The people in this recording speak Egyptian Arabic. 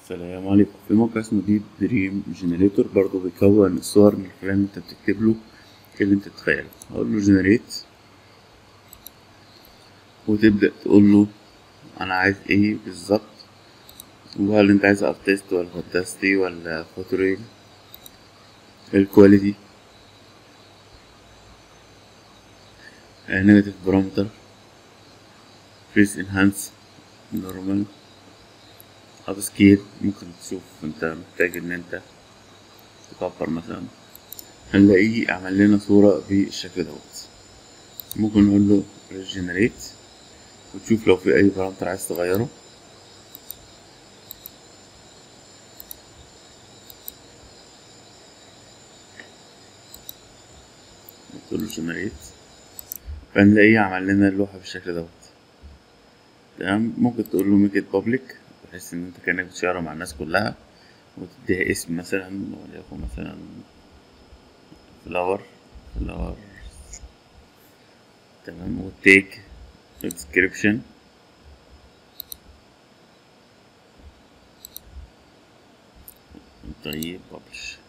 السلام عليكم في موقع اسمه ديب دريم جنريتور برضه بيكون الصور من خلال ان انت بتكتب له اللي انت تتخيله اقول له جنريت وتبدأ تقول له انا عايز ايه بالظبط وهل انت عايز ارتست ولا فانتاستي ولا فوتوريل الكواليتي نيجاتيف بارامتر فيس انهانس نورمال اب سكيل ممكن تشوف انت محتاج ان انت تكبر مثلا هنلاقيه عمل لنا صورة بالشكل دوت ممكن نقول له ريجنريت وتشوف لو في اي بارامتر عايز تغيره تقول له جنريت فنلاقيه عمل لنا اللوحة بالشكل دوت تمام ممكن تقول له ميك ات بابليك بحيث ان انت كانك بتشيرها مع الناس كلها وتديها اسم مثلا وليكن مثلا فلاور فلاور تمام والتيج الديسكريبشن طيب ببلش